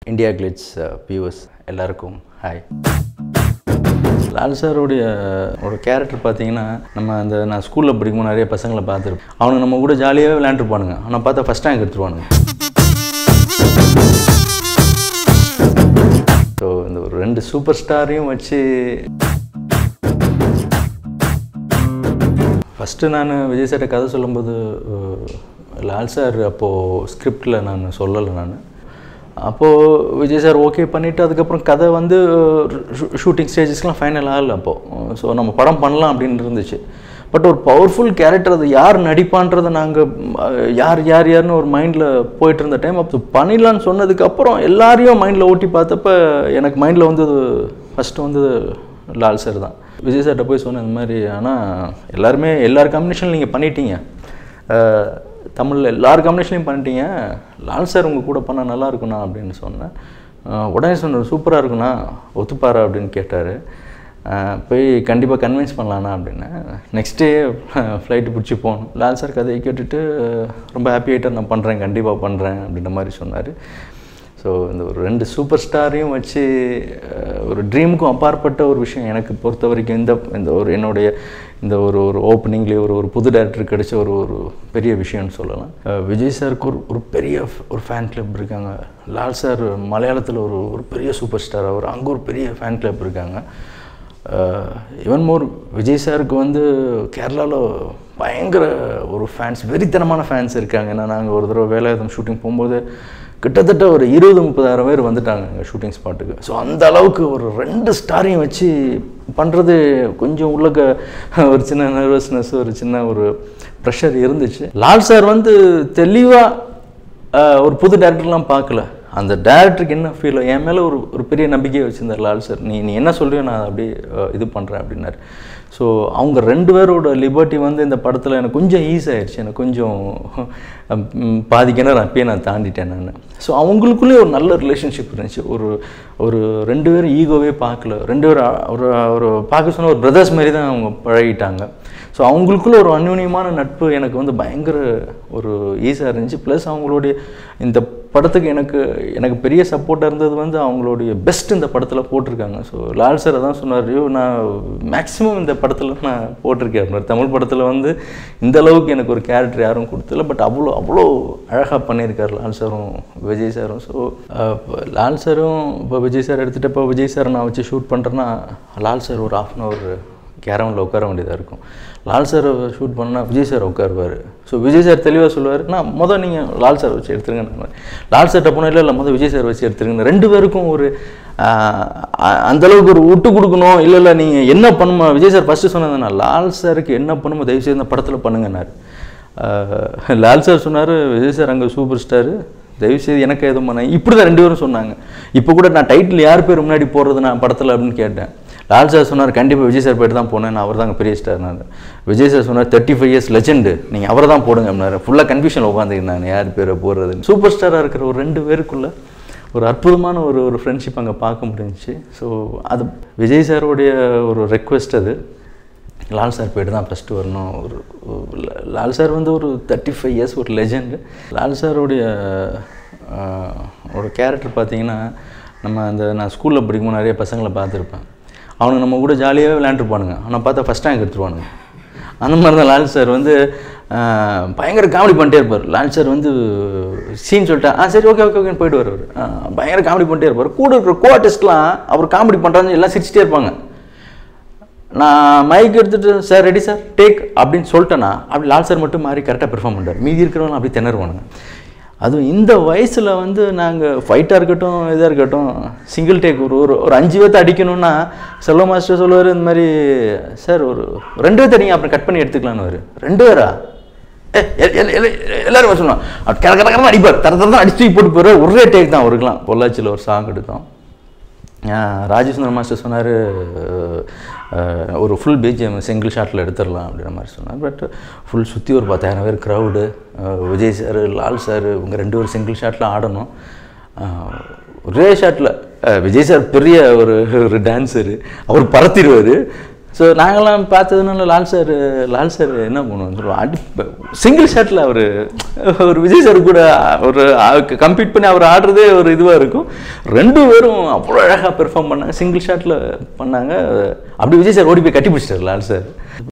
India glitz viewers எல்லாருக்கும் hi Lal சாரோடைய ஒரு கேரக்டர் பார்த்தீங்கன்னா நம்ம அந்த நான் ஸ்கூலில் படிக்கும்போது நிறைய பசங்களை பார்த்துருப்பேன் அவனுங்க நம்ம கூட ஜாலியாகவே விளையாண்டுருப்பானுங்க ஆனால் பார்த்தா ஃபஸ்ட் ரேங்க் எடுத்துருவானுங்க ஸோ இந்த ஒரு ரெண்டு சூப்பர் ஸ்டாரையும் வச்சு ஃபஸ்ட்டு நான் விஜய் சார்ட்ட கதை சொல்லும்போது அஹ், லால் சார் அப்போது ஸ்கிரிப்டில் நான் சொல்லலை நான் அப்போது விஜய் சார் ஓகே பண்ணிவிட்டு அதுக்கப்புறம் கதை வந்து ஷூட்டிங் ஸ்டேஜஸ்லாம் ஃபைனல் ஆகல அப்போது ஸோ நம்ம படம் பண்ணலாம் அப்படின்னு இருந்துச்சு பட் ஒரு பவர்ஃபுல் கேரக்டர் அது யார் நடிப்பான்றதை நாங்கள் யார் யார் யாருன்னு ஒரு மைண்டில் போயிட்டு இருந்த டைம் அப்போ பண்ணிடலான்னு சொன்னதுக்கப்புறம் எல்லாரையும் மைண்டில் ஓட்டி பார்த்தப்ப எனக்கு மைண்டில் வந்தது ஃபஸ்ட்டு வந்து லால் சார் தான் விஜய் சார்கிட்ட போய் சொன்னேன் இந்த மாதிரி ஆனால் எல்லாருமே எல்லார் காம்பினேஷன் நீங்கள் பண்ணிட்டீங்க அஹ், தமிழில் எல்லார் காம்பினேஷன்லையும் பண்ணிட்டீங்க லால் சார் உங்கள் கூட பண்ணால் நல்லா இருக்குண்ணா அப்படின்னு சொன்னேன் அஹ், உடனே சொன்னார் சூப்பராக இருக்குண்ணா ஒத்துப்பாரா அப்படின்னு கேட்டார் போய் கண்டிப்பாக கன்வின்ஸ் பண்ணலாண்ணா அப்படின்னு நெக்ஸ்ட் டே ஃப்ளைட்டு பிடிச்சி போகணும் லால் சார் கதையை கேட்டுட்டு ரொம்ப ஹாப்பி ஆகிட்டார் நான் பண்ணுறேன் கண்டிப்பாக பண்ணுறேன் அப்படின்ற மாதிரி சொன்னார் ஸோ இந்த ஒரு ரெண்டு சூப்பர் ஸ்டாரையும் வச்சு அஹ், ஒரு ட்ரீமுக்கும் அப்பாற்பட்ட ஒரு விஷயம் எனக்கு பொறுத்த வரைக்கும் இந்த இந்த ஒரு என்னுடைய இந்த ஒரு ஒரு ஓப்பனிங்லேயே ஒரு ஒரு புது டேரக்டர் கிடைச்ச ஒரு ஒரு பெரிய விஷயம்னு சொல்லலாம் அஹ், விஜய் சாருக்கு ஒரு ஒரு பெரிய ஒரு ஃபேன் கிளப் இருக்காங்க லால் சார் மலையாளத்தில் ஒரு ஒரு பெரிய சூப்பர் ஸ்டார் அவர் அங்கே ஒரு பெரிய ஃபேன் கிளப் இருக்காங்க இவன் மோர் விஜய் சாருக்கு வந்து கேரளாவில் பயங்கர ஒரு ஃபேன்ஸ் வெறித்தனமான ஃபேன்ஸ் இருக்காங்க ஏன்னா நாங்கள் ஒரு தடவை வேலாயுதம் ஷூட்டிங் போகும்போது கிட்டத்தட்ட ஒரு இருபது முப்பதாயிரம் பேர் வந்துட்டாங்க எங்கள் ஷூட்டிங் ஸ்பாட்டுக்கு ஸோ அந்த அளவுக்கு ஒரு ரெண்டு ஸ்டாரையும் வச்சு பண்ணுறது கொஞ்சம் உள்ளக்க ஒரு சின்ன நர்வஸ்னஸ் ஒரு சின்ன ஒரு ப்ரெஷர் இருந்துச்சு லால் சார் வந்து தெளிவாக ஒரு புது டேரக்டர்லாம் பார்க்கல அந்த டேரக்டருக்கு என்ன ஃபீல் என் மேலே ஒரு ஒரு பெரிய நம்பிக்கையை வச்சுருந்தார் லால் சார் நீ நீ என்ன சொல்றியோ நான் அதை அப்படியே அஹ், இது பண்ணுறேன் அப்படின்னாரு ஸோ அவங்க ரெண்டு பேரோட லிபர்ட்டி வந்து இந்த படத்தில் எனக்கு கொஞ்சம் ஈஸி ஆயிடுச்சு எனக்கு கொஞ்சம் ம், பாதி கிணறு அப்பயே நான் தாண்டிட்டேன் நான் ஸோ அவங்களுக்குள்ளே ஒரு நல்ல ரிலேஷன்ஷிப் இருந்துச்சு ஒரு ஒரு ரெண்டு பேரும் ஈகோவே பார்க்கல ரெண்டு பேரும் அ- ஒரு ஒரு பார்க்க சொன்ன ஒரு பிரதர்ஸ் மாதிரி தான் அவங்க பழகிட்டாங்க ஸோ அவங்களுக்குள்ள ஒரு அந்யூன்யமான நட்பு எனக்கு வந்து பயங்கர ஒரு ஈஸியாக இருந்துச்சு ப்ளஸ் அவங்களுடைய இந்த படத்துக்கு எனக்கு எனக்கு பெரிய சப்போர்ட்டாக இருந்தது வந்து அவங்களுடைய பெஸ்ட் இந்த படத்தில் போட்டிருக்காங்க ஸோ லால் சார் தான் சொன்னார் ஐயோ நான் மேக்ஸிமம் இந்த படத்தில் நான் போட்டிருக்கேன் அப்படின்னாரு. தமிழ் படத்தில் வந்து இந்த அளவுக்கு எனக்கு ஒரு கேரக்டர் யாரும் கொடுத்தல பட் அவ்வளோ அவ்வளோ அழகாக பண்ணியிருக்காரு லால் சாரும் விஜய் சாரும் ஸோ லால் சாரும் இப்போ விஜய் சார் எடுத்துகிட்டு இப்போ விஜய் சாரை நான் வச்சு ஷூட் பண்ணுறேன்னா லால் சார் ஒரு ஆஃப் அன் ஹவர் கேரவனில் உட்கார வேண்டியதாக இருக்கும் லால் சார் ஷூட் பண்ணால் விஜய் சார் உட்காருவார் ஸோ விஜய் சார் தெளிவாக சொல்லுவார் நான் மொதல் நீங்கள் லால் சார் வச்சு எடுத்துருங்க நான் லால் சார்ட்ட போனால் இல்லை இல்லை மொதல் விஜய் சார் வச்சு எடுத்துருங்க ரெண்டு பேருக்கும் ஒரு ஆஹ், அ- அந்த அளவுக்கு ஒரு விட்டு கொடுக்கணும் இல்லை இல்லை நீங்கள் என்ன பண்ணுமா விஜய் சார் ஃபஸ்ட்டு சொன்னதுன்னா லால் சாருக்கு என்ன பண்ணுமோ தயவு செய்து இந்த படத்தில் பண்ணுங்கன்னாரு ஆஹ், லால் சார் சொன்னார் விஜய் சார் அங்கே சூப்பர் ஸ்டாரு தயவுசெய்து எனக்கு எதுவும் பண்ண இப்படி தான் ரெண்டு பேரும் சொன்னாங்க இப்போ கூட நான் டைட்டில் யார் பேர் முன்னாடி போடுறது நான் படத்தில் அப்படின்னு கேட்டேன் லால் சார் சொன்னார் கண்டிப்பாக விஜய் சார் போயிட்டு தான் போனேன் நான் அவர் தாங்க பெரிய ஸ்டார் நான் விஜய் சார் சொன்னார் தேர்ட்டி ஃபைவ் இயர்ஸ் லெஜெண்டு நீங்கள் அவரை தான் போடுங்க அப்படின்னாரு ஃபுல்லாக கன்ஃபியூஷனில் உட்காந்துருந்தேன் யார் பேரை போடுறது சூப்பர் ஸ்டாராக இருக்கிற ஒரு ரெண்டு பேருக்குள்ள ஒரு அற்புதமான ஒரு ஒரு ஃப்ரெண்ட்ஷிப் அங்கே பார்க்க முடிஞ்சுச்சு ஸோ அது விஜய் சாரோடைய ஒரு ரெக்வெஸ்ட் அது லால் சார் போயிட்டு தான் ஃபஸ்ட்டு வரணும் ஒரு ஒரு லா- லால் சார் வந்து ஒரு தேர்ட்டி ஃபைவ் இயர்ஸ் ஒரு லெஜெண்டு லால் சாரோடைய ஆஹ், ஒரு கேரக்டர் பார்த்தீங்கன்னா நம்ம அந்த நான் ஸ்கூலில் படிக்கும்போது நிறைய பசங்களை பார்த்துருப்பேன் அவனுங்க நம்ம கூட ஜாலியாகவே விளையாண்டுருப்பானுங்க ஆனால் பார்த்தா ஃபஸ்ட் ரேங்க் எடுத்துருவானுங்க அந்த மாதிரி தான் லால் சார் வந்து ஆஹ், பயங்கர காமெடி பண்ணிட்டே இருப்பார் லால் சார் வந்து சீன் சொல்லிட்டா ஆ சரி ஓகே ஓகே ஓகேன்னு போயிட்டு வருவார் பயங்கர காமெடி பண்ணிட்டே இருப்பார் கூட இருக்கிற கோ ஆர்டிஸ்ட்லாம் அவர் காமெடி பண்ணுறாங்க எல்லாம் சிரிச்சிட்டே இருப்பாங்க நான் மைக் எடுத்துட்டு சார் ரெடி சார் டேக் அப்படின்னு சொல்லிட்டேன்னா அப்படி லால் சார் மட்டும் மாதிரி கரெக்டாக பெர்ஃபார்ம் பண்ணுறாரு மீதி இருக்கிறவங்க அப்படி திணறுவானுங்க அதுவும் இந்த வயசில் வந்து நாங்கள் ஃபைட்டாக இருக்கட்டும் இதாக இருக்கட்டும் சிங்கிள் டேக் ஒரு ஒரு ஒரு அஞ்சு பேர்த்த அடிக்கணும்னா செல்வ மாஸ்டர் சொல்லுவார் இந்த மாதிரி சார் ஒரு ரெண்டு பேர்த்த அடிங்க அப்புறம் கட் பண்ணி எடுத்துக்கலான்னு ரெண்டு பேரா ஏ, எ- எ- எ- எல்லாரும் வர சொல்லுவாங்க அவர் கர கர கரன்னு அடிப்பார் தர தர அடிச்சு தூக்கி போட்டு போயிடுவார் ஒரே டேக் தான் அவருக்குலாம் பொள்ளாச்சியில் ஒரு சாங் எடுத்தோம் ராஜேஸ்வரர் மாஸ்டர் சொன்னார் ஒரு ஃபுல் பிஜிஎம் சிங்கிள் ஷாட்டில் எடுத்துடலாம் அப்படின்ற மாதிரி சொன்னார் பட் ஃபுல் சுற்றி ஒரு பத்தாயிரம் பேர் crowd Vijay sir Lal sir இவங்க ரெண்டு பேரும் சிங்கிள் ஷாட்டில் ஆடணும் அஹ், ஒரே ஷாட்டில் விஜய் சார் பெரிய ஒரு ஒரு டான்ஸரு அவர் பறத்திடுவார் ஸோ நாங்கள்லாம் பார்த்ததுனால லால் சார் லால் சார் என்ன பண்ணுவோம் சொல்லுவோம் அடி சிங்கிள் ஷாட்டில் அவர் ஒரு விஜய் சார் கூட ஒரு கம்ப்ளீட் பண்ணி அவர் ஆடுறதே ஒரு இதுவாக இருக்கும் ரெண்டு பேரும் அவ்வளோ அழகாக பெர்ஃபார்ம் பண்ணாங்க சிங்கிள் ஷாட்டில் பண்ணாங்க அப்படி விஜய் சார் ஓடி போய் கட்டி பிடிச்சிட்டார் லால் சார்